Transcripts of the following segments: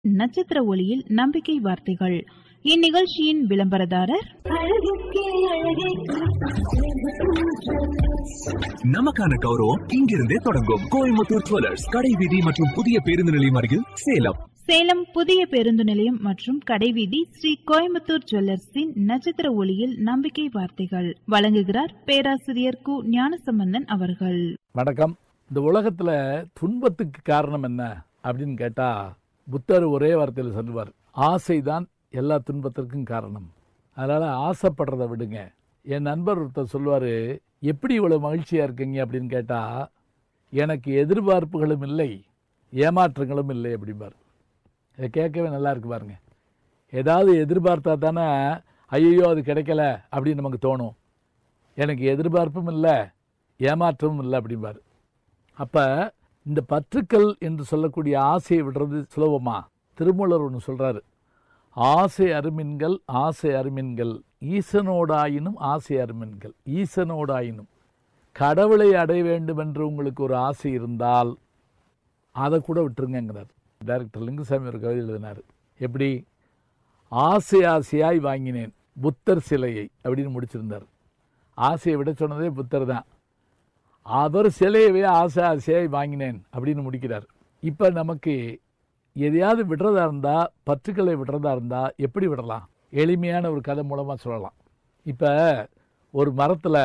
நட்சத்திர ஒளியில் நம்பிக்கை வார்த்தைகள் இந்நிகழ்ச்சியின் விளம்பரதாரர் நமக்கான கௌரவம் இங்கிருந்தே தொடங்கும் கோயம்புத்தூர் ஜுவல்லர்ஸ் கடை வீதி மற்றும் புதிய பேருந்து நிலையம் அருகில் சேலம் சேலம் புதிய பேருந்து நிலையம் மற்றும் கடைவீதி ஸ்ரீ கோயம்புத்தூர் ஜுவல்லர்ஸின் நட்சத்திர ஒளியில் நம்பிக்கை வார்த்தைகள் வழங்குகிறார் பேராசிரியர் கு ஞானசம்பந்தன் அவர்கள் வணக்கம் இந்த உலகத்துல துன்பத்துக்கு காரணம் என்ன அப்படின்னு கேட்டா புத்தர் ஒரே வார்த்தையில் சொல்லுவார் ஆசைதான் எல்லா துன்பத்திற்கும் காரணம் அதனால ஆசைப்படுறதை விடுங்க என் நண்பர் ஒருத்தர் சொல்லுவாரு எப்படி இவ்வளவு மகிழ்ச்சியா இருக்கீங்க அப்படின்னு கேட்டா எனக்கு எதிர்பார்ப்புகளும் இல்லை ஏமாற்றங்களும் இல்லை அப்படிம்பார் இதை கேட்கவே நல்லா இருக்கு பாருங்க ஏதாவது எதிர்பார்த்தா தானே ஐயோ அது கிடைக்கல அப்படின்னு நமக்கு தோணும் எனக்கு எதிர்பார்ப்பும் இல்லை ஏமாற்றமும் இல்லை அப்படிம்பார் அப்ப இந்த பற்றுக்கள் என்று சொல்லக்கூடிய ஆசையை விடுறது சுலபமா திருமூலர் ஒன்று சொல்றாரு ஆசை அருமின்கள் ஆசை அருமின்கள் ஈசனோடாயினும் ஆசை அருமின்கள் ஈசனோடாயினும் கடவுளை அடைய வேண்டும் என்று உங்களுக்கு ஒரு ஆசை இருந்தால் அதை கூட விட்டுருங்கிறார் டைரக்டர் லிங்குசாமி ஒரு கவிதை எழுதினார் எப்படி ஆசை ஆசையாய் வாங்கினேன் புத்தர் சிலையை அப்படின்னு முடிச்சிருந்தார் ஆசையை விட சொன்னதே புத்தர் தான் அவர் சிலையவே ஆசை ஆசையாய் வாங்கினேன் அப்படின்னு முடிக்கிறார் இப்போ நமக்கு எதையாவது விடுறதா இருந்தால் பற்றுக்களை விடுறதா இருந்தால் எப்படி விடலாம் எளிமையான ஒரு கதை மூலமாக சொல்லலாம் இப்போ ஒரு மரத்தில்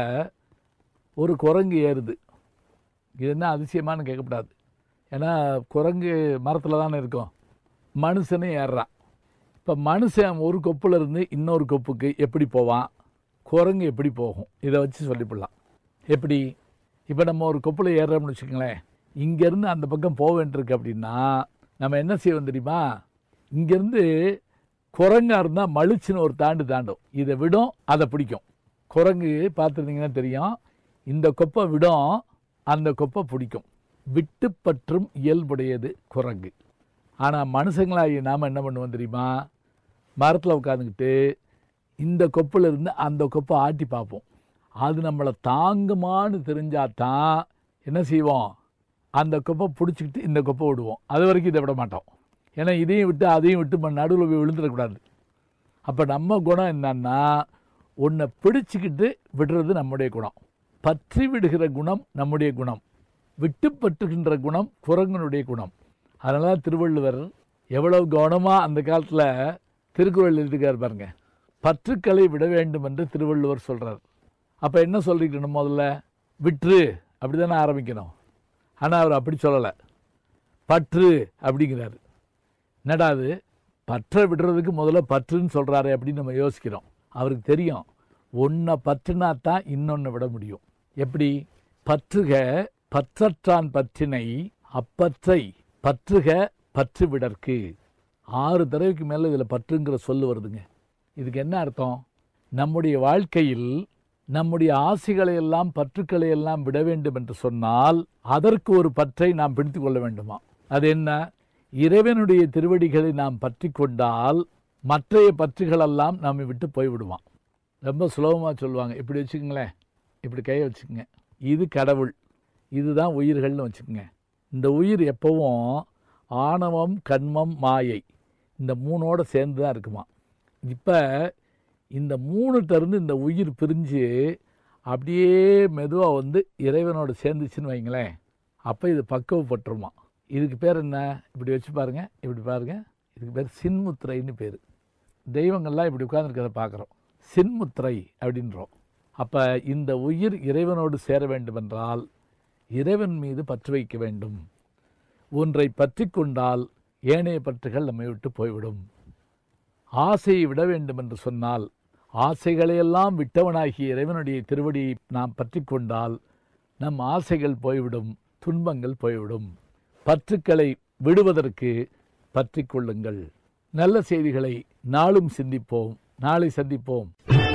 ஒரு குரங்கு ஏறுது இது என்ன அதிசயமானு கேட்கக்கூடாது ஏன்னா குரங்கு மரத்தில் தானே இருக்கும் மனுஷனும் ஏறுறான் இப்போ மனுஷன் ஒரு கொப்புல இருந்து இன்னொரு கொப்புக்கு எப்படி போவான் குரங்கு எப்படி போகும் இதை வச்சு சொல்லிவிடலாம் எப்படி இப்போ நம்ம ஒரு கொப்பில் ஏறுறோம்னு வச்சுக்கோங்களேன் இங்கேருந்து அந்த பக்கம் போக வேண்டியிருக்கு அப்படின்னா நம்ம என்ன செய்வோம் தெரியுமா இங்கேருந்து குரங்கா இருந்தால் மலிச்சுன்னு ஒரு தாண்டு தாண்டும் இதை விடும் அதை பிடிக்கும் குரங்கு பார்த்துருந்தீங்கன்னா தெரியும் இந்த கொப்பை விடும் அந்த கொப்பை பிடிக்கும் விட்டு பற்றும் இயல்புடையது குரங்கு ஆனால் மனுஷங்களாகி நாம் என்ன பண்ணுவோம் தெரியுமா மரத்தில் உட்காந்துக்கிட்டு இந்த கொப்பில் இருந்து அந்த கொப்பை ஆட்டி பார்ப்போம் அது நம்மளை தாங்குமான்னு தெரிஞ்சாதான் என்ன செய்வோம் அந்த கொப்பை பிடிச்சிக்கிட்டு இந்த கொப்பை விடுவோம் அது வரைக்கும் இதை விட மாட்டோம் ஏன்னா இதையும் விட்டு அதையும் விட்டு நம்ம நடுவில் போய் விழுந்துடக்கூடாது அப்போ நம்ம குணம் என்னன்னா உன்னை பிடிச்சிக்கிட்டு விடுறது நம்முடைய குணம் பற்றி விடுகிற குணம் நம்முடைய குணம் விட்டு பற்றுகின்ற குணம் குரங்கனுடைய குணம் அதனால தான் திருவள்ளுவர் எவ்வளவு கவனமாக அந்த காலத்தில் திருக்குறள் எழுதிக்கார் பாருங்க பற்றுக்களை விட வேண்டும் என்று திருவள்ளுவர் சொல்றார் அப்போ என்ன சொல்லிக்கணும் முதல்ல விட்டுரு அப்படி தானே ஆரம்பிக்கணும் ஆனால் அவர் அப்படி சொல்லலை பற்று அப்படிங்கிறாரு என்னடா அது பற்றை விடுறதுக்கு முதல்ல பற்றுன்னு சொல்கிறாரு அப்படின்னு நம்ம யோசிக்கிறோம் அவருக்கு தெரியும் ஒன்றை பற்றுனா தான் இன்னொன்று விட முடியும் எப்படி பற்றுக பற்றற்றான் பற்றினை அப்பற்றை பற்றுக பற்று விடற்கு ஆறு தடவைக்கு மேலே இதில் பற்றுங்கிற சொல்லு வருதுங்க இதுக்கு என்ன அர்த்தம் நம்முடைய வாழ்க்கையில் நம்முடைய ஆசைகளை எல்லாம் பற்றுக்களை எல்லாம் விட வேண்டும் என்று சொன்னால் அதற்கு ஒரு பற்றை நாம் பிடித்து கொள்ள வேண்டுமா அது என்ன இறைவனுடைய திருவடிகளை நாம் பற்றி கொண்டால் மற்றைய பற்றுகளெல்லாம் நம்மை விட்டு போய்விடுவான் ரொம்ப சுலபமாக சொல்லுவாங்க இப்படி வச்சுக்கோங்களேன் இப்படி கையை வச்சுக்கோங்க இது கடவுள் இதுதான் உயிர்கள்னு வச்சுக்கோங்க இந்த உயிர் எப்பவும் ஆணவம் கண்மம் மாயை இந்த மூணோட சேர்ந்து தான் இருக்குமா இப்போ இந்த மூணுகிட்டருந்து இந்த உயிர் பிரிஞ்சு அப்படியே மெதுவாக வந்து இறைவனோட சேர்ந்துச்சுன்னு வைங்களேன் அப்போ இது பக்குவப்பட்டுருமா இதுக்கு பேர் என்ன இப்படி வச்சு பாருங்க இப்படி பாருங்க இதுக்கு பேர் சின்முத்திரைன்னு பேர் தெய்வங்கள்லாம் இப்படி உட்காந்துருக்கிறத பார்க்குறோம் சின்முத்திரை அப்படின்றோம் அப்போ இந்த உயிர் இறைவனோடு சேர வேண்டுமென்றால் இறைவன் மீது பற்று வைக்க வேண்டும் ஒன்றை பற்றி கொண்டால் ஏனைய பற்றுகள் நம்மை விட்டு போய்விடும் ஆசையை விட வேண்டும் என்று சொன்னால் ஆசைகளையெல்லாம் விட்டவனாகிய இறைவனுடைய திருவடியை நாம் பற்றி கொண்டால் நம் ஆசைகள் போய்விடும் துன்பங்கள் போய்விடும் பற்றுக்களை விடுவதற்கு பற்றி கொள்ளுங்கள் நல்ல செய்திகளை நாளும் சிந்திப்போம் நாளை சந்திப்போம்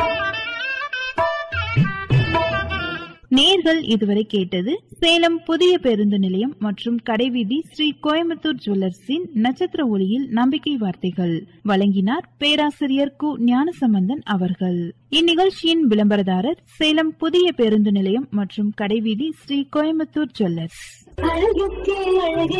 நேர்கள் இதுவரை கேட்டது சேலம் புதிய பேருந்து நிலையம் மற்றும் கடைவீதி ஸ்ரீ கோயம்புத்தூர் ஜுவல்லர்ஸின் நட்சத்திர ஒளியில் நம்பிக்கை வார்த்தைகள் வழங்கினார் பேராசிரியர் கு ஞானசம்பந்தன் அவர்கள் இந்நிகழ்ச்சியின் விளம்பரதாரர் சேலம் புதிய பேருந்து நிலையம் மற்றும் கடைவீதி ஸ்ரீ கோயம்புத்தூர் ஜுவல்லர்ஸ் அழகுக்கே அழகே